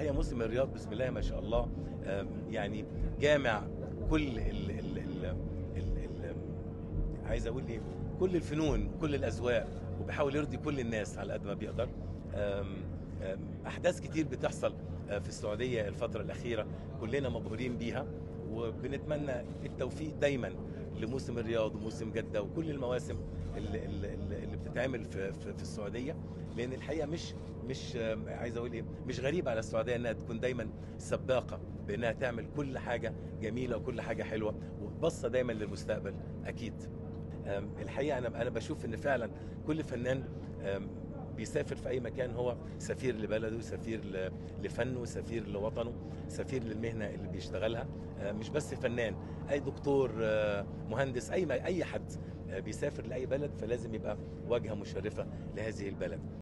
الحقيقه موسم الرياض بسم الله ما شاء الله آم، يعني جامع كل ال ال ال ال ال عايز اقول ايه كل الفنون وكل الاذواق وبيحاول يرضي كل الناس على قد ما بيقدر آم، آم، احداث كتير بتحصل آه، في السعوديه الفتره الاخيره كلنا مبهورين بيها وبنتمنى التوفيق دايما لموسم الرياض وموسم جده وكل المواسم اللي, اللي, اللي بتتعمل في, في, في السعوديه لان الحقيقه مش مش آم، عايز اقول ايه مش غريب على السعوديه انها تكون دايما سباقه بانها تعمل كل حاجه جميله وكل حاجه حلوه وبصه دايما للمستقبل اكيد أم، الحقيقه انا انا بشوف ان فعلا كل فنان أم، بيسافر في اي مكان هو سفير لبلده سفير ل- لفنه سفير لوطنه سفير للمهنه اللي بيشتغلها أه، مش بس فنان اي دكتور أه، مهندس اي اي حد أه، بيسافر لاي بلد فلازم يبقى واجهه مشرفه لهذه البلد